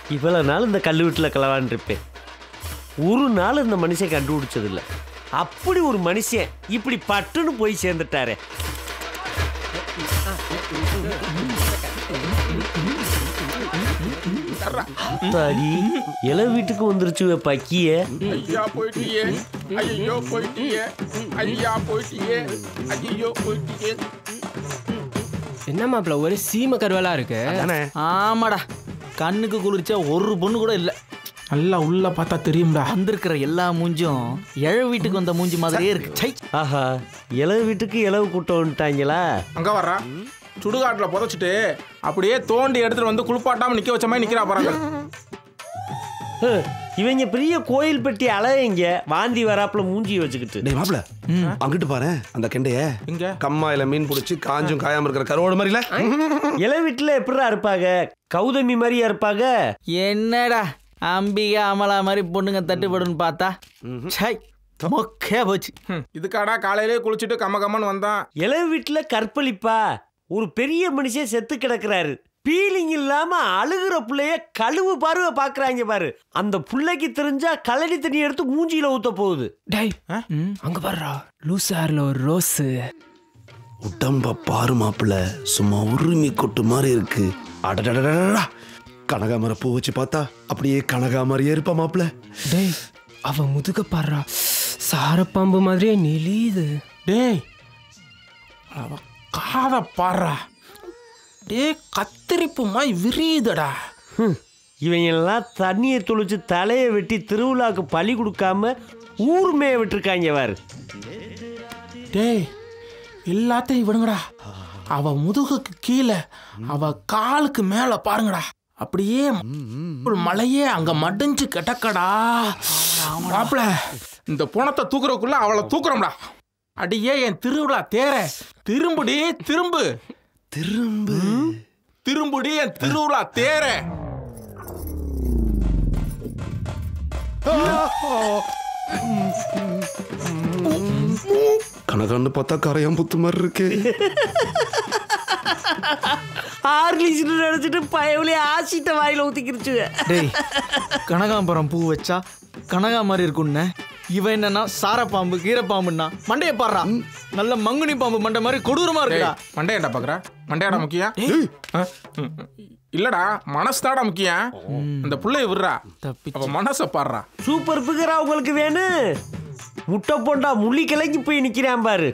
இவ்வளவு நாள் இந்த கல் வீட்டில் களவான் இருப்பேன் ஒரு நாள் இந்த மனுஷன் கண்டுபிடிச்சதில்ல அப்படி ஒரு மனுஷன் இப்படி பட்டுன்னு போய் சேர்ந்துட்டாரே தாடி இள வீட்டுக்கு வந்துருச்சு இவ பக்கிய ஐயா போயிட்டியே ஐயோ போயிட்டியே ஐயா போயிட்டியே ஐயோ போயிட்டியே என்ன மாப்பிள ஒரே சீம கருவலா இருக்கு ஆமாடா கண்ணுக்கு குளிர்ச்சா ஒரு பொண்ணு கூட இல்ல நல்லா உள்ள பார்த்தா தெரியும்டா வந்திருக்கிற எல்லா மூஞ்சும் எழ வீட்டுக்கு வந்த மூஞ்சி மாதிரியே இருக்கு சை ஆஹா இளவு வீட்டுக்கு இளவு கூட்டம் வந்துட்டாங்களா அங்க வர்றா சுடுகாட்டுல புதைச்சிட்டு அப்படியே தோண்டி எடுத்துட்டு வந்து குளிப்பாட்டாம நிக்க வச்ச மாதிரி நிக்கிறா பாருங்க ஹ், இவங்க பெரிய கோயில் பெட்டி அழகைங்க வாந்தி வராப்புல மூஞ்சி வச்சுக்கிட்டு டேய் மாப்ள அங்கிட்டு பாரு அந்த கெண்டைய இங்க கம்மாயில மீன் பிடிச்சி காஞ்சும் காயாம இருக்கிற கருவோட மாதிரில இள வீட்டுல எப்படிடா இருப்பாங்க கௌதமி மாதிரியா இருப்பாங்க என்னடா அம்பிகா அமலா மாதிரி பொண்ணுங்க தட்டுப்படுன்னு பார்த்தா சை மொக்கே போச்சு ஹம், இதுக்காடா காலையிலே குளிச்சுட்டு கம்ம கம்மன்னு வந்தான் இளவு வீட்டுல கற்பழிப்பா ஒரு பெரிய மனுஷன் செத்து கிடக்குறாரு பீலிங் இல்லாம அழுகுற புள்ளைய கழுவு பார்வை பாக்குறாங்க பாரு அந்த புள்ளைக்கு தெரிஞ்சா கலடி தண்ணி எடுத்து மூஞ்சியில ஊத்த போகுது டேய் அங்க பாருடா லூஸ் ஹேர்ல ஒரு ரோஸ் உடம்ப பாரு மாப்பிள சும்மா உருமி கொட்டு மாதிரி இருக்கு அடடடடடா கனகாமர பூ வச்சு பார்த்தா அப்படியே கனகாமரியே இருப்பா மாப்பிள டேய் அவ முதுக பாருடா சாரப்பாம்பு மாதிரியே நெளியுது டேய் அவ காத பாடுறா டேய் கத்திரிப்பு மாதிரி விரியுதடா ஹம், இவங்க எல்லாம் தண்ணியை தொளிச்சு தலையை வெட்டி திருவிழாக்கு பழி கொடுக்காம ஊர் மேய விட்டுருக்காங்க பாரு டேய் எல்லாத்தையும் விடுங்கடா அவ முதுகுக்கு கீழே அவ காலுக்கு மேல பாருங்கடா அப்படியே ஒரு மலையே அங்க மடிஞ்சு கிடக்கடா மாப்பிள இந்த புணத்தை தூக்குறதுக்குள்ள அவளை தூக்குறோம்டா அடியே என் திருவிழா தேர திரும்புடி திரும்பு திரும்ப திரும்புடி என் திருவிழா தேர கனகான்னு பார்த்தா கரையான் புத்து மாதிரி இருக்கு ஆர்லிஸ் நினைச்சிட்டு பயவுலே ஆசிட்ட வாயில ஊத்திக்கிருச்சு டேய் கனகாம்பரம் பூ வச்சா கனகா மாதிரி இருக்கும்னு இவன் என்னன்னா சாரப்பாம்பு கீரைப்பாம்புன்னா மண்டைய பாடுறா நல்ல மங்குனி பாம்பு மண்டை மாதிரி கொடூரமா இருக்குடா மண்டையாடா பாக்குற மண்டையாடா முக்கியம் ஆ? ம், ம். இல்லடா மனசு தாடா முக்கியம் அந்த புள்ளைய விடுறா அவ மனச பாடுறா சூப்பர் பிகரா உங்களுக்கு வேணும் முட்டை போண்டா முள்ளி கிளைக்கு போய் நிக்கிறான் பாரு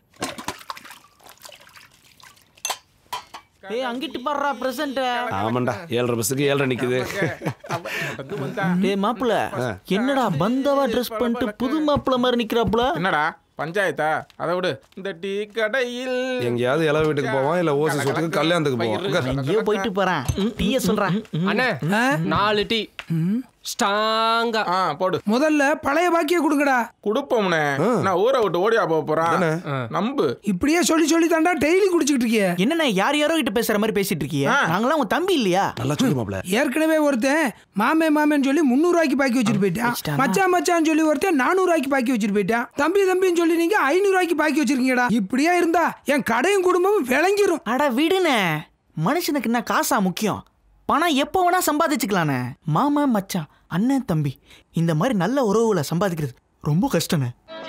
ஏய் அங்கிட்டு பாடுறா பிரசன்ட் ஆமாண்டா ஏழரை பஸ்ஸுக்கு ஏழரை நிக்குது வந்து வந்தா. டேய் மாப்பிள என்னடா பந்தாவா ட்ரெஸ் பண்ணிட்டு புது மாப்பிள மாதிரி நிக்கிறாப்புல என்னடா பஞ்சாயத்தா அதை விடு இந்த டீ கடையில் எங்கேயாவது இளவு வீட்டுக்கு போவான் இல்ல ஓசி சொத்துக்கு கல்யாணத்துக்கு போவான் உட்கார். எங்கேயோ போயிட்டு போறேன் டீய சொல்றேன் அண்ணே நாலு டீ ஸ்ட்ராங்கா ஆ போடு முதல்ல பழைய பாக்கிய கொடுங்கடா குடுப்போம்னே நான் ஊரை விட்டு ஓடியா போக போறான் நம்பு இப்படியே சொல்லி சொல்லி தாண்டா டெய்லி குடிச்சுக்கிட்டு இருக்கிய என்னண்ணே யார் யாரோ கிட்ட பேசுற மாதிரி பேசிட்டு இருக்கீங்க நாங்களாம் உன் தம்பி இல்லையா நல்லா சொல்லு மாப்ள ஏற்கனவே ஒருத்தன் மாமே மாமேன்னு சொல்லி முந்நூறு ரூபாய்க்கு பாக்கி வச்சுட்டு போயிட்டான் வச்சிட்டானா? மச்சான் மச்சான்னு சொல்லி ஒருத்தன் நானூறு ரூபாய்க்கு பாக்கி வச்சுட்டு போயிட்டான் தம்பி தம்பின்னு சொல்லி நீங்க ஐநூறு ரூபாய்க்கு பாக்கி வச்சிருக்கீங்கடா இப்படியே இருந்தா என் கடையும் குடும்பமும் விளங்கிரும் அட விடுனே மனுஷனுக்கு என்ன காசா முக்கியம் பணம் எப்போ வேணா சம்பாதிச்சுக்கலானே மாமா மச்சான் அண்ணன் தம்பி இந்த மாதிரி நல்ல உறவுகளை சம்பாதிக்கிறது ரொம்ப கஷ்டமே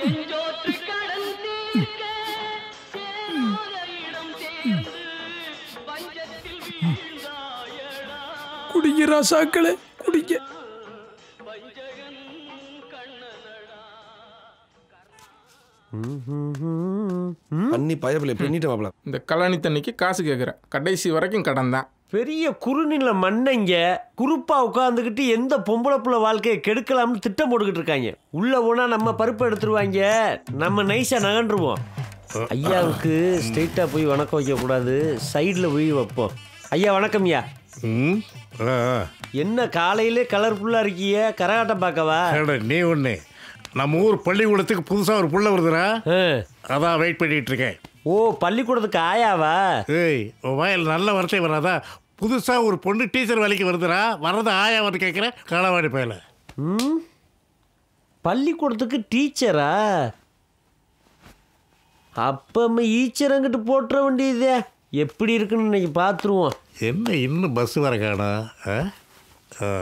குடிங்க ராசாக்களே குடிங்க பண்ணி பயப்பில்லை பண்ணிட்ட மாப்ள இந்த கல்யாணி தண்ணிக்கு காசு கேட்குற கடைசி வரைக்கும் கடன் தான் பெரிய குறுநில மண்ணைங்க குறுப்பா உட்காந்துக்கிட்டு எந்த பொம்பளை புள்ள வாழ்க்கையை கெடுக்கலாம்னு திட்டம் போட்டுக்கிட்டு இருக்காங்க உள்ள போனா நம்ம பருப்பு எடுத்துருவாங்க நம்ம நைஸா நகண்டுருவோம் ஐயாவுக்கு ஸ்ட்ரெயிட்டா போய் வணக்கம் வைக்க கூடாது சைடுல போய் வைப்போம் ஐயா வணக்கம் ஐயா ம் ஆ, ஆ. என்ன காலையிலே கலர்ஃபுல்லா இருக்கிய கரகாட்டம் பார்க்கவா அட, நீ ஒன்று நம்ம ஊர் பள்ளிக்கூடத்துக்கு புதுசாக ஒரு புள்ள வருதுடா ஆ. அதான் வெயிட் பண்ணிட்டு இருக்கேன் ஓ பள்ளிக்கூடத்துக்கு ஆயாவா ஏய் உன் வாயில் நல்ல வார்த்தை வராதா புதுசாக ஒரு பொண்ணு டீச்சர் வேலைக்கு வருதுடா வர்றது ஆயா வந்து கேட்குறேன் களவாடி பயல ம் பள்ளிக்கூடத்துக்கு டீச்சரா அப்ப ஈச்சரங்கிட்டு போட்டுற வேண்டியதே எப்படி இருக்குன்னு இன்னைக்கு பார்த்துருவோம் என்ன இன்னும் பஸ் வர காணா ஆ? ஆ.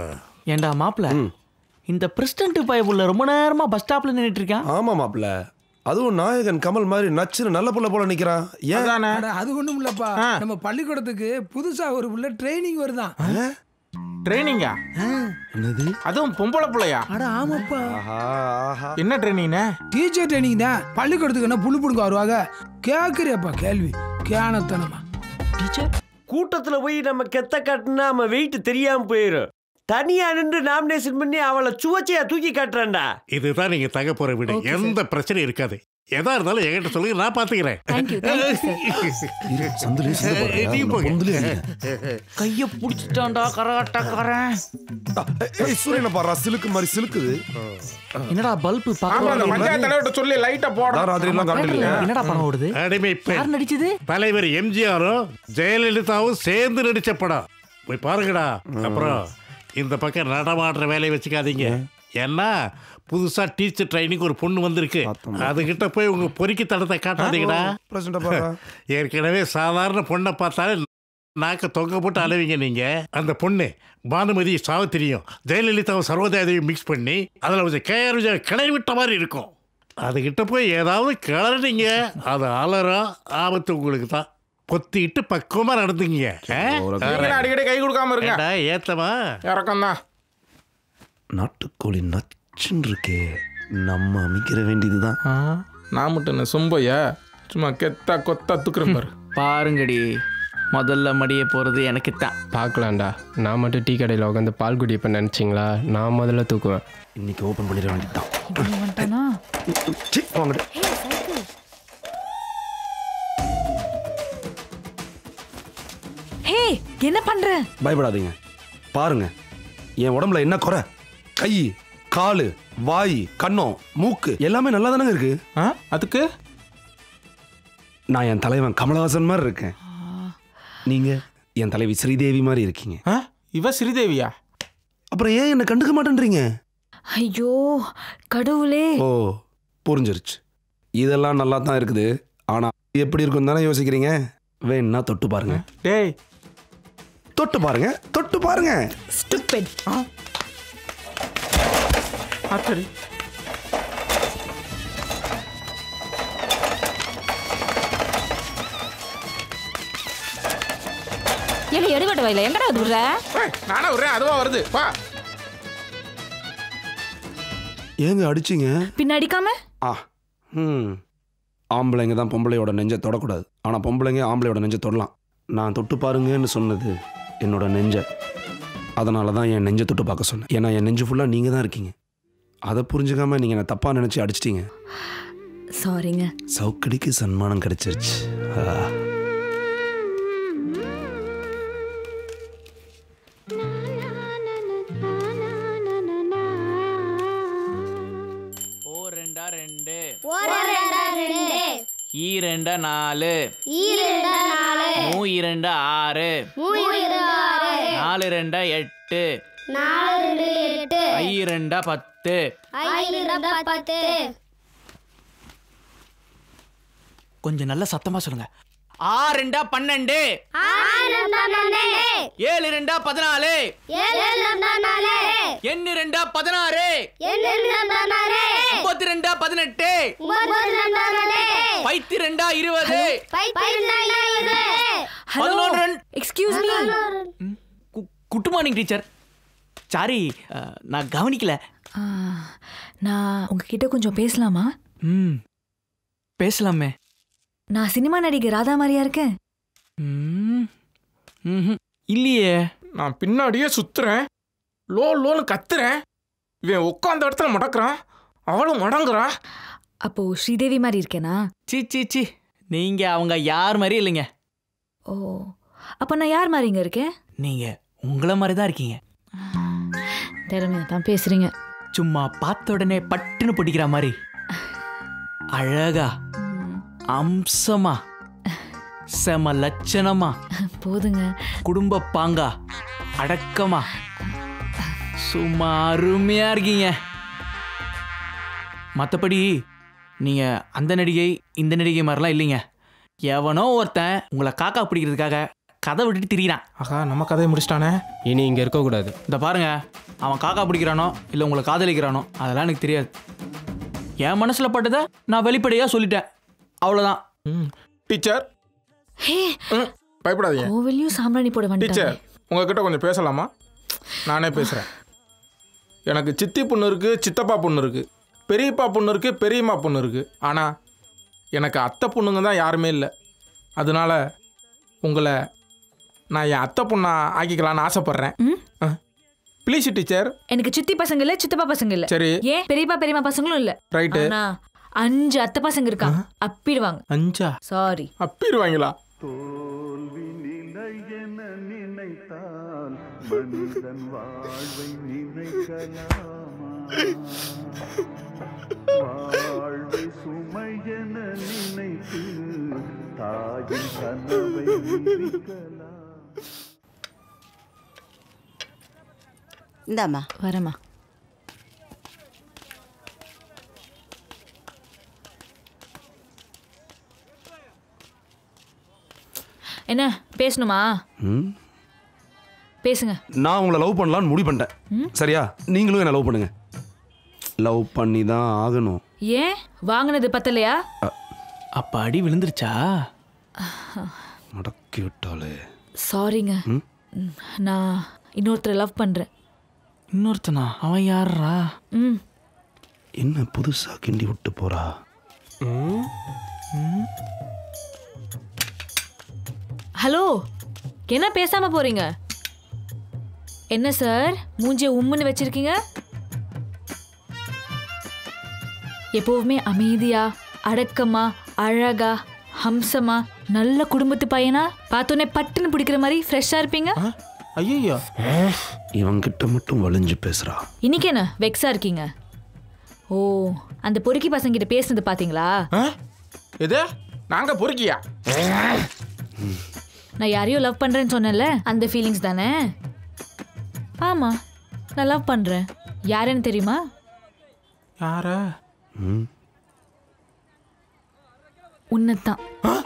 ஏண்டா மாப்பிள ம். இந்த பிரசிடண்ட் பயபுள்ள ரொம்ப நேரமா பஸ் ஸ்டாப்ல நின்னுட்டு இருக்கான் ஆமா மாப்பிள்ள அதுவும் நாயகன் கமல் மாதிரி நச்சுன்னு நல்ல புள்ள போல நிக்கிறான் ஏன் அதானே அட, அது ஒண்ணும் இல்லப்பா நம்ம பள்ளிக்கூடத்துக்கு புதுசா ஒரு உள்ள ட்ரைனிங் வருதான் ட்ரைனிங்கா என்னது அதுவும் பொம்பளை பிள்ளையா அட ஆமாப்பா ஆஹா ஆஹா என்ன ட்ரைனிங்னே டீச்சர் ட்ரைனிங் தான் பள்ளிக்கூடத்துக்கு என்ன புல்லு புடுங்க வருவாங்க கேக்குறியப்பா கேள்வி கேனத்தனமா டீச்சர் கூட்டத்துல போய் நம்ம கெத்த காட்டுனா நம்ம வெயிட் தெரியாம போயிடும் தனியா நின்று நாமினேஷன் பண்ணி அவளை சுவச்சையா தூக்கி காட்டுறான்டா இதுதான் நீங்க தங்க போற வீடு எந்த பிரச்சனையும் இருக்காது எதா இருந்தாலும் என்கிட்ட சொல்லுங்க நான் பாத்துக்கிறேன் தேங்க்யூ தேங்க்யூ சார் இரு, சந்துலயே சிந்து போடுறியா? நீ உன்னை போங்க. பொந்துலயே அடிக்கிறேன். கைய புடிச்சிட்டான்டா கரகாட்டக்காரன் ஆ, ஏய், சூரியனை பாடுறா சிலுக்கு மாதிரி சிலுக்குது என்னடா பல்பு ஆமா அந்த பாக்க பஞ்சாயத்து தலைவர்கிட்ட சொல்லி லைட்டை நான் போட ராத்திரி எல்லாம் கரண்ட் இல்லையா என்னடா படம் ஓடுது அடிமை பெண் யார் நடிச்சது தலைவர் எம்ஜிஆரும் ஜெயலலிதாவும் சேர்ந்து நடிச்ச படம் போய் பாருங்கடா அப்புறம் இந்த பக்கம் நடமாடுற வேலையை வச்சுக்காதீங்க ஏன்னா புதுசா டீச்சர் ட்ரைனிங் ஒரு பொண்ணு வந்திருக்கு அதுகிட்ட போய் உங்க பொறுக்கி தடத்தை காட்டாதீங்கடா பிரசிடண்ட பாடுறா ஏற்கனவே சாதாரண பொண்ணை பார்த்தாலே நாக்க தொங்க போட்டு அலைவீங்க நீங்க அந்த பொண்ணு பானுமதி சாவித்திரியும் ஜெயலலிதாவும் சர்வதேவையும் மிக்ஸ் பண்ணி அதில் கொஞ்சம் கேஆர் விஜய் கிளறி விட்ட மாதிரி இருக்கும் அதுகிட்ட போய் ஏதாவது கிளறினீங்க அது அலறும் ஆபத்து உங்களுக்கு தான் பொத்திக்கிட்டு பக்குவமா நடந்துங்க நீங்களும் அடிக்கடி கை கொடுக்காம இருங்க ஏத்தமா இறக்கம் தான் நாட்டுக்கோழி நச்சுன்னு இருக்கே நம்ம அமைக்கிற வேண்டியதுதான் நான் மட்டும் என்ன சொம்பையா சும்மா கெத்தா கொத்தா துக்குறேன் பாரு பாருங்கடி முதல்ல மடிய போறது எனக்கு தான் பார்க்கலாம்டா நான் மட்டும் டீ கடையில் உட்காந்து பால் குடிப்பேன் நினச்சிங்களா நான் முதல்ல தூக்குவேன் இன்னைக்கு ஓபன் பண்ணிட வேண்டியதுதான் இவன் வந்துட்டானா சீ, வாங்கடா. ஹே என்ன பண்ற பயப்படாதீங்க பாருங்க என் உடம்புல என்ன குறை கை காலு வாய் கண்ணம் மூக்கு எல்லாமே நல்லா தானங்க இருக்கு ஆ அதுக்கு நான் என் தலைவன் கமலஹாசன் மாதிரி இருக்கேன் நீங்க என் தலைவி ஸ்ரீதேவி மாதிரி இருக்கீங்க ஆ இவ ஸ்ரீதேவியா அப்புறம் ஏன் என்ன கண்டுக்க மாட்டேன்றீங்க ஐயோ கடவுளே ஓ புரிஞ்சிருச்சு இதெல்லாம் நல்லா தான் இருக்குது ஆனா எப்படி இருக்கும் தானே யோசிக்கிறீங்க வேணா தொட்டு பாருங்க டேய் தொட்டு பாருங்க தொட்டு பாருங்க ஸ்டூபிட் ஆத்தடி ஏல எடுகட்ட வயல எங்கடா அது விடுற ஏய், நானே விடுறேன் அதுவா வருது வா ஏங்க அடிச்சீங்க பின்ன அடிக்காம ஆ ம் ஆம்பளைங்க தான் பொம்பளையோட நெஞ்சை தொடக்கூடாது ஆனால் பொம்பளைங்க ஆம்பளையோட நெஞ்சை தொடலாம் நான் தொட்டு பாருங்கன்னு சொன்னது என்னோட நெஞ்சை அதனால தான் என் நெஞ்சை தொட்டு பார்க்க சொன்னேன் ஏன்னா என் நெஞ்சு ஃபுல்லாக நீங்கள் தான் இருக்கீங்க அதை புரிஞ்சுக்காம நீங்கள் என்னை தப்பாக நினச்சி அடிச்சிட்டீங்க சாரிங்க சவுக்கடிக்கு சன்மானம் கிடைச்சிருச்சு ஆ. ஓ ரெண்டா ரெண்டு ஈ ரெண்டா நாலு மூ இரண்டா ஆறு நாலு ரெண்டா எட்டு ஐ ரெண்டா பத்து கொஞ்சம் நல்ல சத்தமா சொல்லுங்க ஆ ரெண்டா பன்னெண்டு ஏழு ரெண்டா பதினாலு எண்ணு ரெண்டா பதினாறு முப்பத்தி ரெண்டா பதினெட்டு பைத்தி ரெண்டா இருபது ஹலோ பதினொன்று ரெண்டு- excuse me good morning teacher sorry நான் கவனிக்கல நான் உங்ககிட்ட கொஞ்சம் பேசலாமா ம் பேசலாமே நான் சினிமா நடிகை ராதா மாதிரியா இருக்கேன் ம் ம்ஹும். இல்லையே நான் பின்னாடியே சுத்துறேன் லோ லோன்னு கத்துறேன் இவன் உட்காந்த இடத்துல முடக்குறான் அவளும் முடங்குறா அப்போ ஸ்ரீதேவி மாதிரி இருக்கேனா சி சி சி நீங்க அவங்க யார் மாதிரி இல்லைங்க ஓ அப்போ நான் யார் மாதிரிங்க இருக்கேன் நீங்க உங்களை மாதிரி தான் இருக்கீங்க திறமையா தான் பேசுறீங்க சும்மா பார்த்த உடனே பட்டுன்னு பிடிக்கிற மாதிரி அழகா அம்சமா செம லட்சணமா போதுங்க குடும்ப பாங்கா அடக்கமா சும்மா அருமையா இருக்கீங்க மற்றபடி நீங்க அந்த நடிகை இந்த நடிகை மாதிரிலாம் இல்லைங்க எவனோ ஒருத்தன் உங்களை காக்கா பிடிக்கிறதுக்காக கதை விட்டுட்டு திரியிறான் ஆகா நம்ம கதையை முடிச்சிட்டானே இனி இங்க இருக்க கூடாது இந்த பாருங்க அவன் காக்கா பிடிக்கிறானோ இல்லை உங்களை காதலிக்கிறானோ அதெல்லாம் எனக்கு தெரியாது என் மனசில் பட்டதை நான் வெளிப்படையாக சொல்லிட்டேன் அவ்வளோதான் ம் டீச்சர் ஹே ம் பயப்படாதீங்க கோவிலையும் சாம்பிராணி போட டீச்சர் வந்துட்டாங்க உங்ககிட்ட கொஞ்சம் பேசலாமா நானே பேசுகிறேன் எனக்கு சித்தி பொண்ணு இருக்குது சித்தப்பா பொண்ணு இருக்குது பெரியப்பா பொண்ணு இருக்குது பெரியம்மா பொண்ணு இருக்குது ஆனால் எனக்கு அத்தை பொண்ணுங்க தான் யாருமே இல்லை அதனால உங்களை நான் என் அத்தை பொண்ணா ஆக்கிக்கலான்னு ஆசைப்பட்றேன் ம்? ப்ளீஸ் டீச்சர் எனக்கு சித்தி பசங்க இல்ல சித்தப்பா பசங்க இல்ல சரி ஏன் பெரியப்பா பெரியம்மா பசங்களும் இல்ல ரைட்டு ஆனா அஞ்சு அத்தை பசங்க இருக்காங்க அப்பிடுவாங்க அஞ்சா சாரி அப்பிடுவாங்களா இந்தாம்மா வரமா என்ன பேசணுமா ம் பேசுங்க நான் உங்களை லவ் பண்ணலான்னு முடிவு பண்ணிட்டேன் சரியா நீங்களும் என்ன லவ் பண்ணுங்க லவ் பண்ணி தான் ஆகணும் ஏன் வாங்கினது பத்தலையா அப்போ அடி விழுந்துருச்சா மடக்கி விட்டாலே சாரிங்க ம், நான் இன்னொருத்தரை லவ் பண்றேன் இன்னொருத்தனா அவன் யாரா ம் என்ன புதுசா கிண்டி விட்டு போறா ஹலோ என்ன பேசாம போறீங்க என்ன சார் மூஞ்சிய உம்முன்னு வச்சிருக்கீங்க எப்பவுமே அமைதியா அடக்கமா அழகா ஹம்சமா நல்ல குடும்பத்து பையனா பார்த்தோன்னே பட்டுன்னு பிடிக்கிற மாதிரி ஃப்ரெஷ்ஷா இருப்பீங்க ஐயோ இவங்கிட்ட மட்டும் வலிஞ்சு பேசுறா இன்னைக்கு என்ன வெக்ஸா இருக்கீங்க ஓ அந்த பொறுக்கி பசங்கிட்ட பேசுனது பாத்தீங்களா எது நாங்கள் பொறுக்கியா நான் யாரையோ லவ் பண்றேன்னு சொன்னேன்ல அந்த ஃபீலிங்ஸ் தானே ஆமா நான் லவ் பண்றேன் யாருன்னு தெரியுமா யாரா ம் உன்னைத்தான்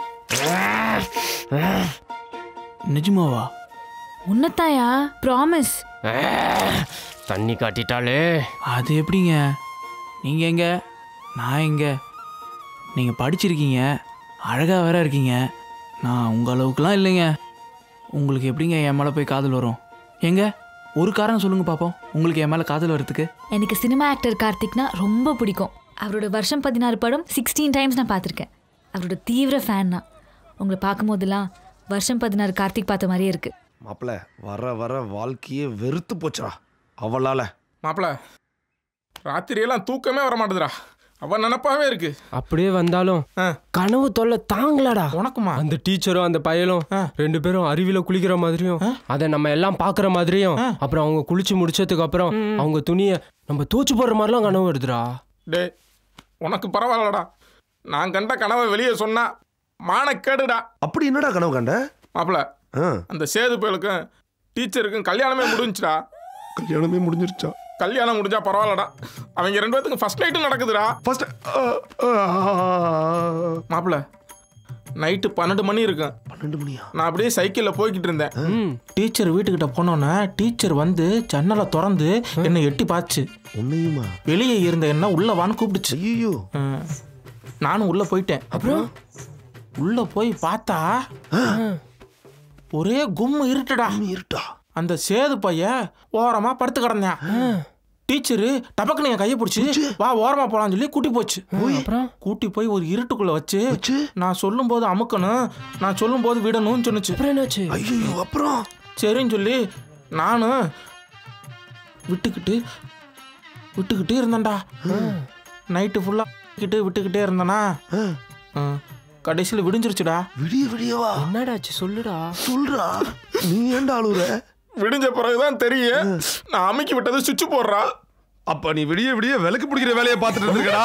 நிஜமாவா உன்னைத்தாயா ப்ராமிஸ் தண்ணி காட்டிட்டாலே அது எப்படிங்க நீங்கள் எங்க நான் எங்க நீங்கள் படிச்சிருக்கீங்க அழகாக வேற இருக்கீங்க நான் உங்கள் அளவுக்குலாம் இல்லைங்க உங்களுக்கு எப்படிங்க என் மேலே போய் காதல் வரும் எங்க ஒரு காரணம் சொல்லுங்க பார்ப்போம் உங்களுக்கு என் மேலே காதல் வரதுக்கு எனக்கு சினிமா ஆக்டர் கார்த்திக்னா ரொம்ப பிடிக்கும் அவரோட வருஷம் பதினாறு படம் சிக்ஸ்டீன் டைம்ஸ் நான் பார்த்துருக்கேன் அவரோட தீவிர ஃபேன் நான் உங்களை பார்க்கும்போதெல்லாம் வருஷம் பதினாறு கார்த்திக் பார்த்த மாதிரியே இருக்கு மாப்பிள வர வர வாழ்க்கையே வெறுத்து போச்சுடா அவளால மாப்பிள ராத்திரியெல்லாம் தூக்கமே வர மாட்டேதுடா அவன் நினப்பாவே இருக்கு அப்படியே வந்தாலும் ஆ. கனவு தொல்லை தாங்கலடா உனக்குமா அந்த டீச்சரும் அந்த பையலும் ஆ. ரெண்டு பேரும் அருவியில குளிக்கிற மாதிரியும் அதை நம்ம எல்லாம் பார்க்குற மாதிரியும் அப்புறம் அவங்க குளிச்சு முடிச்சதுக்கு அப்புறம் அவங்க துணியை நம்ம தூச்சு போடுற மாதிரிலாம் கனவு வருதுடா டேய் உனக்கு பரவாயில்லடா நான் கண்ட கனவை வெளியே சொன்னா மானக்கேடுடா அப்படி என்னடா கனவு கண்ட மாப்பிள ஆ, அந்த சேது பயலுக்கும் டீச்சருக்கும் கல்யாணமே முடிஞ்சுடா கல்யாணமே முடிஞ்சிருச்சா கல்யாணம் முடிஞ்சா பரவாயில்லடா அவங்க ரெண்டு பேத்துக்கு ஃபர்ஸ்ட் நைட்டும் நடக்குதுடா ஃபர்ஸ்ட் மாப்பிள நைட்டு பன்னெண்டு மணி இருக்கும் பன்னெண்டு மணியா நான் அப்படியே சைக்கிளில் போய்கிட்டு இருந்தேன் ம் டீச்சர் வீட்டுக்கிட்ட போனோன்னே டீச்சர் வந்து ஜன்னலை திறந்து என்னை எட்டி பார்த்துச்சு உன்னையுமா வெளியே இருந்த என்ன உள்ள வான்னு கூப்பிடுச்சு ஐயோ ஆ, நானும் உள்ள போயிட்டேன் அப்புறம் உள்ள போய் பார்த்தா ஒரே கும்மு இருட்டுடா இருட்டா அந்த சேது பையன் ஓரமா படுத்து கிடந்தேன் டீச்சரு டபக்குன்னு என் கையை பிடிச்சி வா ஓரமா போலாம்னு சொல்லி கூட்டி போச்சு அப்புறம் கூட்டி போய் ஒரு இருட்டுக்குள்ள வச்சு நான் சொல்லும்போது அமுக்கணும் நான் சொல்லும்போது விடணும்னு சொன்னுச்சு அப்புறம் என்னாச்சு ஐயோ அப்புறம் சரின்னு சொல்லி நானும் விட்டுக்கிட்டு விட்டுக்கிட்டு இருந்தேன்டா நைட்டு ஃபுல்லாக விட்டுக்கிட்டு விட்டுக்கிட்டே இருந்தேனா கடைசியில் விடிஞ்சிருச்சுடா விடிய விடியவா என்னடாச்சு சொல்லுடா சொல்றா நீ ஏன்டா அழுகுற விடிஞ்ச பிறகுதான் தெரியும் நான் அமுக்கி விட்டது சுவிட்ச் போடுறா அப்ப நீ விடிய விடிய விளக்கு பிடிக்கிற வேலையை பார்த்துட்டு இருக்கடா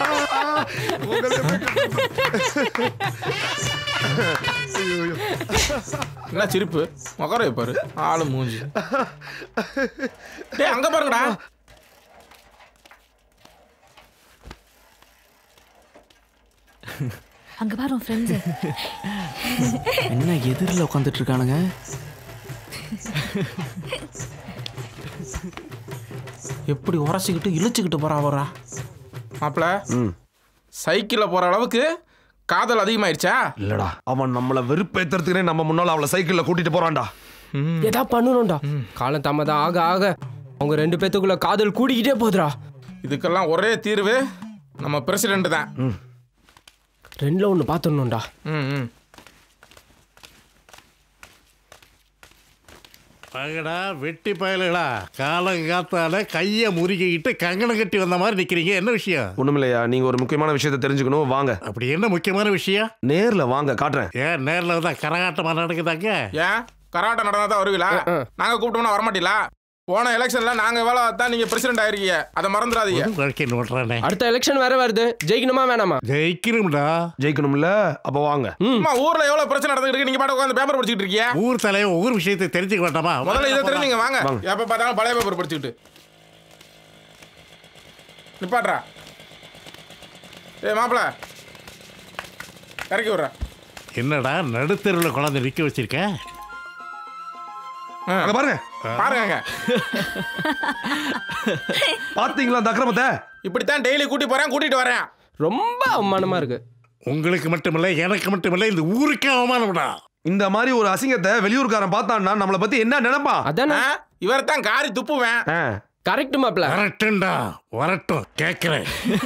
என்ன சிரிப்பு மொகரை பாரு ஆளு மூஞ்சி டேய் அங்க பாருங்கடா அங்க பாரு உன் ஃப்ரெண்ட்ஸ் என்ன எதிரில் உட்காந்துட்டு இருக்கானுங்க எப்படி உரசிக்கிட்டு இழுச்சுக்கிட்டு போறா வரா மாப்பிள சைக்கிளில் போகிற அளவுக்கு காதல் அதிகமாயிருச்சா இல்லடா அவன் நம்மளை வெறுப்பேத்துறதுக்குனே நம்ம முன்னால அவளை சைக்கிள்ல கூட்டிட்டு போறான்டா ஏதா பண்ணணும்டா காலம் தாமதம் ஆக ஆக அவங்க ரெண்டு பேத்துக்குள்ள காதல் கூடிக்கிட்டே போகுதுடா இதுக்கெல்லாம் ஒரே தீர்வு நம்ம பிரசிடென்ட் தான் ரெண்டுல ஒன்று பார்த்துடணும்டா ம் ம் பகடா வெட்டி பயலுகளா காலங்காத்தால கையை முறுக்கிக்கிட்டு கங்கணம் கட்டி வந்த மாதிரி நிக்கிறீங்க என்ன விஷயம் ஒண்ணுமில்லையா நீங்க ஒரு முக்கியமான விஷயத்தை தெரிஞ்சுக்கணும் வாங்க அப்படி என்ன முக்கியமான விஷயம் நேர்ல வாங்க காட்டுறேன் ஏன் நேரில் தான் கரகாட்டமா நடக்குதாங்க ஏன் கராட்டை நடந்தா தான் வருவீங்களா நாங்க கூப்பிட்டோம்னா வரமாட்டீங்களா போன எலெக்ஷன்ல நாங்க வேலை தான் நீங்க பிரசிடென்ட் ஆயிருக்கீங்க அதை மறந்துடாதீங்க வாழ்க்கை நோட்டுறானே அடுத்த எலெக்ஷன் வேற வருது ஜெயிக்கணுமா வேணாமா ஜெயிக்கணும்டா ஜெயிக்கணும்ல அப்ப வாங்க அம்மா ஊர்ல எவ்வளவு பிரச்சனை நடந்துட்டு இருக்கு நீங்க பாட்டு உட்காந்து பேப்பர் படிச்சுட்டு இருக்கீங்க ஊர் தலைவன் ஊர் விஷயத்தை தெரிஞ்சுக்க வேண்டாமா முதல்ல இதை தெரிஞ்சுங்க வாங்க எப்ப பார்த்தாலும் பழைய பேப்பர் படிச்சுக்கிட்டு நிப்பாட்றா ஏய் மாப்பிள இறக்கி விட்றா என்னடா நடுத்தெருவில் குழந்தை நிற்க வச்சிருக்க அங்க பாருங்க பாருங்க பாத்தீங்களா அந்த அக்கிரமத்தை இப்படித்தான் டெய்லி கூட்டி போறேன் கூட்டிட்டு வரேன் ரொம்ப அவமானமா இருக்கு உங்களுக்கு மட்டுமில்ல எனக்கு மட்டுமில்ல இந்த ஊருக்கே அவமானம்டா இந்த மாதிரி ஒரு அசிங்கத்தை வெளியூர்காரன் பார்த்தான்னா நம்மளை பத்தி என்ன நினைப்பான் அதானே இவர் தான் காரி துப்புவேன் ஆ, கரெக்ட் மாப்ள வரட்டும்டா வரட்டும் கேட்குறேன்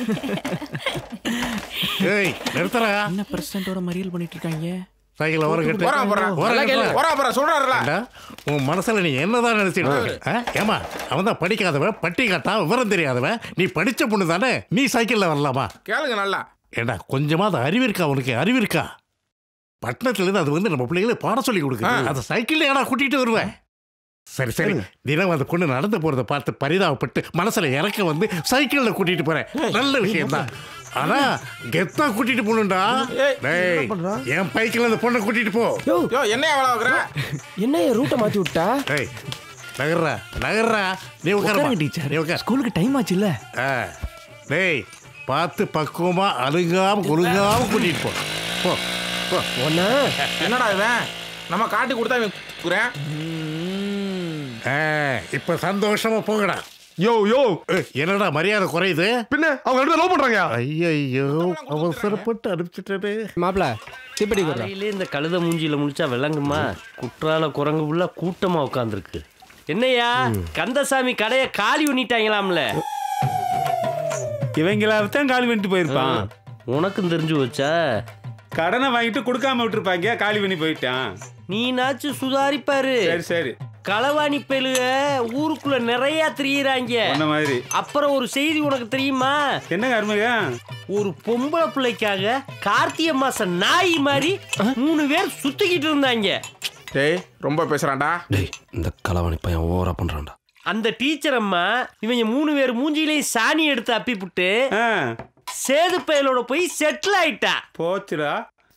ஏய் நிறுத்தறா என்ன பிரசிடென்ட்டோட மறியல் பண்ணிட்டு இருக்காங்க சைக்கிள் ஓரம் கட்டு போறான் போறான் ஓரம் கட்டு. போறான் போறான் சொல்றாருல ஏண்டா, உன் மனசுல நீ என்னதான் நினைச்சிட்டு இருக்க? ஆ? ஏம்மா அவன் தான் படிக்காதவன் பட்டி காட்டா விவரம் தெரியாதவன் நீ படிச்ச பொண்ணு தானே நீ சைக்கிள்ல வரலாமா கேளுங்க நல்லா ஏண்டா கொஞ்சமாவது அறிவு இருக்கா உனக்கு அறிவு இருக்கா பட்டணத்துல இருந்து அது வந்து நம்ம பிள்ளைகளுக்கு பாடம் சொல்லி கொடுக்குது அந்த சைக்கிள்ல ஏடா கூட்டிட்டு வருவேன் சரி சரி தினம் அந்த பொண்ணு நடந்து போறத பார்த்து பரிதாபப்பட்டு மனசுல இறக்க வந்து சைக்கிள்ல கூட்டிட்டு போறேன் நல்ல விஷயம் தான் ஆனா கெத்தா கூட்டிட்டு போகணும்டா டேய் என் பைக்கில் அந்த பொண்ணை கூட்டிட்டு போ யோ யோ என்ன எவ்வளவு வைக்கிற என்ன என் ரூட்டை மாத்தி விட்டா டேய் நகர்றா நகர்றா நீ உட்காரமா உட்காருங்க டீச்சர் நீ உட்கார் ஸ்கூலுக்கு டைம் ஆச்சுல்ல ஆ. டேய் பார்த்து பக்குவமா அழுகாம குலுங்காம கூட்டிட்டு போ போ போ ஒன்னா என்னடா இவன் நம்ம காட்டி கொடுத்தா இவன் குறேன் ஆ, இப்ப சந்தோஷமா போங்கடா யோ யோ ஏய், என்னடா மரியாதை குறையுது பின்ன அவங்க ரெண்டு லவ் பண்றாங்க ஐயோ அவசரப்பட்டு அனுப்பிச்சிட்டே மாப்ள தீப்பெட்டி கொடுறா காலையிலே இந்த கழுத மூஞ்சியில முடிச்சா விளங்குமா குற்றால குரங்கு புள்ள கூட்டமா உட்காந்துருக்கு என்னய்யா கந்தசாமி கடையை காலி பண்ணிட்டாங்களாம்ல இவங்களாவத்தான் காலி பண்ணிட்டு போயிருப்பான் உனக்கும் தெரிஞ்சு வச்சா கடனை வாங்கிட்டு கொடுக்காம விட்டுருப்பாங்க காலி பண்ணி போயிட்டான் நீனாச்சும் சுதாரிப்பாரு சரி சரி களவாணி பெழுக ஊருக்குள்ள நிறைய திரியிறாங்க அந்த மாதிரி அப்புறம் ஒரு செய்தி உனக்கு தெரியுமா என்னங்க அருமையா ஒரு பொம்பளை பிள்ளைக்காக கார்த்திகை மாசம் நாய் மாதிரி மூணு பேர் சுத்திக்கிட்டு இருந்தாங்க டேய் ரொம்ப பேசுறான்டா டேய் இந்த கலவாணி பையன் ஓவரா பண்றான்டா அந்த டீச்சர் அம்மா இவங்க மூணு பேர் மூஞ்சிலையும் சாணி எடுத்து அப்பிப்புட்டு ஆ சேது பயலோட போய் செட்டில் ஆயிட்டா போச்சுடா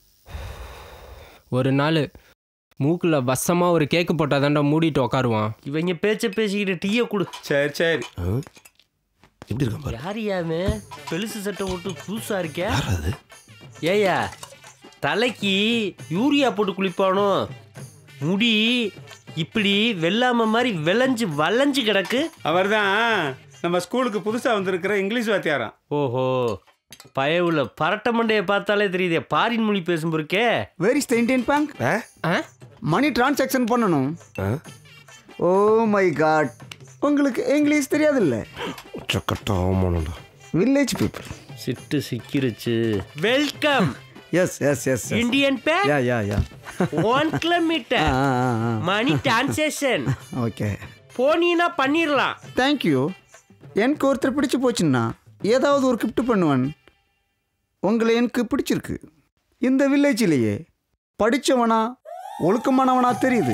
ஒரு நாள் மூக்குல வசமா ஒரு கேக்கு போட்டாதான்டா மூடிட்டு உக்காருவான் இவங்க பேச்ச பேசிக்கிட்டு டீயை கொடு சரி சரி எப்படி இருக்கான் பாரு யார் யாமே பெருசு சட்டை போட்டு புதுசா இருக்க யார் அது ஏயா தலைக்கு யூரியா போட்டு குளிப்பானோ முடி இப்படி வெள்ளாம மாதிரி விளைஞ்சு வளைஞ்சு கிடக்கு அவர்தான் நம்ம ஸ்கூலுக்கு புதுசா வந்திருக்கிற இங்கிலீஷ் வாத்தியாராம் ஓஹோ பயவுல பரட்ட மண்டையை பார்த்தாலே தெரியுதே பாரின் மொழி பேசும் பொருக்கே where is the Indian bank ஆ? மணி டிரான்சாக்ஷன் பண்ணணும் ஓ மை காட் உங்களுக்கு இங்கிலீஷ் தெரியாதுல்ல உச்சக்கட்ட அவமானம்டா வில்லேஜ் பீப்புள் சிட்டு சிக்கிருச்சு welcome yes yes yes Indian pay yeah yeah yeah one kilometre money transaction okay போனீங்கன்னா பண்ணிடலாம் தேங்க்யூ எனக்கு ஒருத்தர் பிடிச்சு போச்சுன்னா ஏதாவது ஒரு கிஃப்ட் பண்ணுவேன் உங்களை எனக்கு பிடிச்சிருக்கு இந்த வில்லேஜிலேயே படித்தவனா ஒழுக்கமானவனா தெரியுது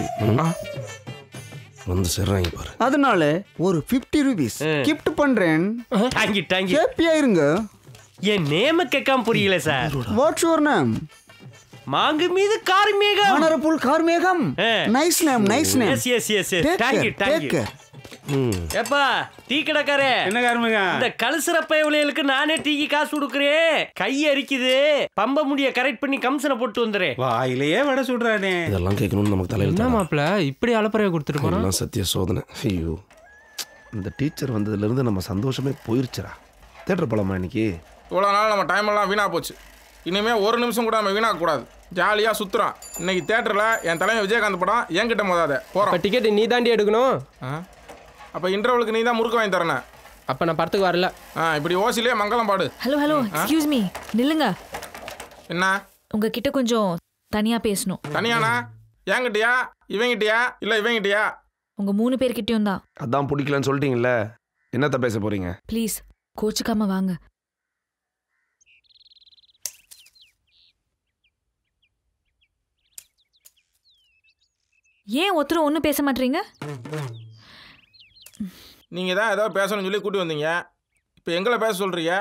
வந்து சேர்றாங்க பாரு அதனால ஒரு ஃபிஃப்டி ருபீஸ் கிஃப்ட் பண்றேன் தாங்கி தாங்கி ஹாப்பியா இருங்க என் நேம கேட்காம புரியல சார் வாட்ஸ் யுவர் நேம் மாங்கு மீது கார்மேகம் ஆனரபுல் கார்மேகம் ஆ. Nice name nice name yes yes yes yes thank you thank you ம் ஏப்பா டீ கடைக்காரே என்ன காரணங்க இந்த கலசுற பயவுலைகளுக்கு நானே டீக்கு காசு கொடுக்குறேன் கை அரிக்குது பம்ப முடிய கரெக்ட் பண்ணி கம்சனை போட்டு வந்துடுறேன் வாயிலேயே வடை சுடுறானே இதெல்லாம் கேட்கணும்னு நமக்கு தலையில் என்ன மாப்பிள்ள இப்படி அலப்பறைய கொடுத்துட்டு போனா எல்லாம் சத்திய சோதனை ஐயோ இந்த டீச்சர் வந்ததுலேருந்து நம்ம சந்தோஷமே போயிருச்சுடா தேட்டர் போலாமா இன்னைக்கு இவ்வளோ நாள் நம்ம டைம் எல்லாம் வீணாக போச்சு இனிமேல் ஒரு நிமிஷம் கூட நம்ம வீணாக்கக்கூடாது ஜாலியாக சுற்றுறோம் இன்னைக்கு தேட்டரில் என் தலைமை விஜயகாந்த் படம் என்கிட்ட மோதாத போகிறோம் அப்ப டிக்கெட் நீ தாண்டி எடுக்கணும் அப்போ இன்டர்வலுக்கு நீ தான் முறுக்கு வாங்கி தரண அப்ப நான் படத்துக்கு வரல ஆ இப்படி ஓசிலே மங்களம் பாடு ஹலோ ஹலோ எக்ஸ்கியூஸ் மீ நில்லுங்க என்ன உங்ககிட்ட கொஞ்சம் தனியா பேசணும் தனியானா என்கிட்டயா இவங்கிட்டயா இல்லை இவங்கிட்டயா உங்க மூணு பேர்கிட்டயும் தான் அதான் பிடிக்கலன்னு சொல்லிட்டீங்கல்ல என்னத்த பேச போறீங்க ப்ளீஸ் கோச்சுக்காம வாங்க ஏன் ஒருத்தரும் ஒன்றும் பேச மாட்டீங்க நீங்கள் தான் ஏதோ பேசணும்னு சொல்லி கூட்டி வந்தீங்க இப்போ எங்களை பேச சொல்கிறீங்க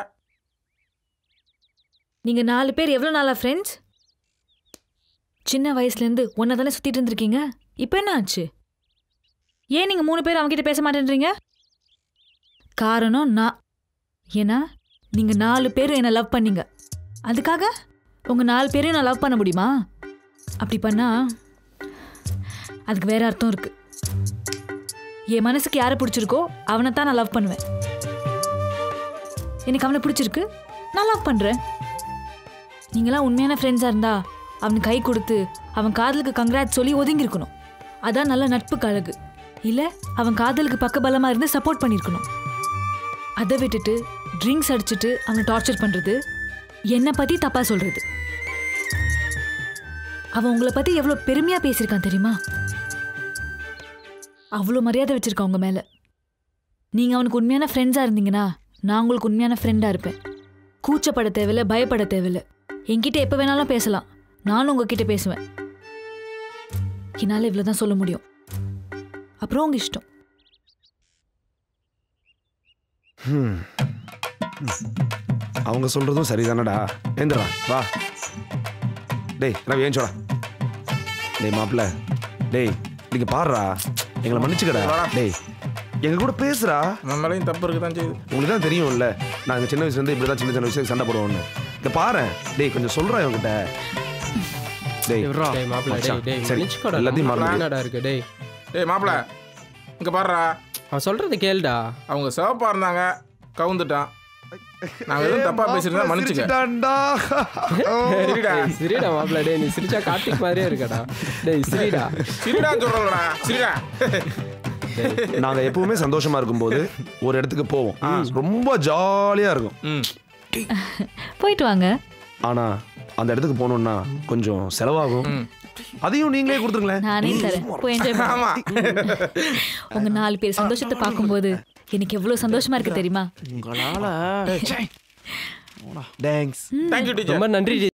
நீங்க நாலு பேர் எவ்வளோ நாளா ஃப்ரெண்ட்ஸ் சின்ன வயசுலேருந்து ஒன்றை தானே சுற்றிட்டு இருந்திருக்கீங்க இப்போ என்ன ஆச்சு ஏன் நீங்கள் மூணு பேர் அவங்ககிட்ட பேச மாட்டேன்றீங்க காரணம் நான் ஏன்னா நீங்கள் நாலு பேரும் என்னை லவ் பண்ணீங்க அதுக்காக உங்கள் நாலு பேரையும் நான் லவ் பண்ண முடியுமா அப்படி பண்ணா அதுக்கு வேற அர்த்தம் இருக்கு என் மனசுக்கு யாரை பிடிச்சிருக்கோ அவனை தான் நான் லவ் பண்ணுவேன் எனக்கு அவனை பிடிச்சிருக்கு நான் லவ் பண்ணுறேன் நீங்களாம் உண்மையான ஃப்ரெண்ட்ஸாக இருந்தா அவனுக்கு கை கொடுத்து அவன் காதலுக்கு கங்க்ராட் சொல்லி ஒதுங்கியிருக்கணும் அதான் நல்ல நட்புக்கு அழகு இல்லை அவன் காதலுக்கு பக்கபலமாக இருந்து சப்போர்ட் பண்ணியிருக்கணும் அதை விட்டுட்டு ட்ரிங்க்ஸ் அடிச்சுட்டு அவனை டார்ச்சர் பண்ணுறது என்னை பற்றி தப்பாக சொல்கிறது அவன் உங்களை பற்றி எவ்வளோ பெருமையாக பேசியிருக்கான் தெரியுமா அவ்வளோ மரியாதை வச்சிருக்கான் உங்க மேலே நீங்கள் அவனுக்கு உண்மையான ஃப்ரெண்ட்ஸாக இருந்தீங்கன்னா நான் உங்களுக்கு உண்மையான ஃப்ரெண்டாக இருப்பேன் கூச்சப்பட தேவையில்ல பயப்பட தேவையில்ல என்கிட்ட எப்போ வேணாலும் பேசலாம் நானும் உங்ககிட்ட பேசுவேன் என்னால் இவ்வளோ தான் சொல்ல முடியும் அப்புறம் உங்க இஷ்டம் ஹம். அவங்க சொல்றதும் சரிதானடா ஏந்திரா வா டேய் ரவி ஏன் சொல்லா டேய் மாப்பிள்ள டேய் நீங்க பாடுறா எங்களை மன்னிச்சுக்கடா டேய் எங்க கூட பேசுறா நம்ம மேலேயும் தப்பு இருக்கு தான் செய்யுது உங்களுக்கு தான் தெரியும்ல நாங்கள் சின்ன வயசுலேருந்து இப்படி தான் சின்ன சின்ன விஷயம் சண்டை போடுவோம்னு இங்க பாரு டேய் கொஞ்சம் சொல்றா இவங்கிட்ட டேய் டேய் மாப்பிள்ள டேய் மச்சான், டேய் சரி நிச்சுக்கோடா எல்லாத்தையும் நம்ம மறந்து என்னடா இருக்கு டேய் டேய் மாப்பிள இங்கே பாடுறா அவன் சொல்றது கேளுடா அவங்க சிவப்பா இருந்தாங்க கவுந்துட்டான் நாங்கள் எதுவும் தப்பாக பேசியிருந்தா மன்னிச்சுக்க சிரிச்சிட்டான்டா. சரிடா டேய் சிரிடா மாப்பிள்ள டேய் நீ சிரிச்சா கார்த்திக் மாதிரியே இருக்கடா டேய் சிரிடா சிரிடா சொல்கிறா சிரிடா நாங்க எப்பவுமே சந்தோஷமா இருக்கும்போது ஒரு இடத்துக்கு போவோம் ரொம்ப ஜாலியா இருக்கும் ம் போயிட்டு வாங்க ஆனா அந்த இடத்துக்கு போகணும்னா கொஞ்சம் செலவாகும் அதையும் நீங்களே கொடுத்துருங்களேன் நானே தரேன் போய் என்ஜாய் ஆமா உங்க நாலு பேர் சந்தோஷத்தை பார்க்கும்போது எனக்கு எவ்வளவு சந்தோஷமா இருக்கு தெரியுமா உங்களால தேங்க்ஸ் தேங்க்யூ டீச்சர் ரொம்ப நன்றி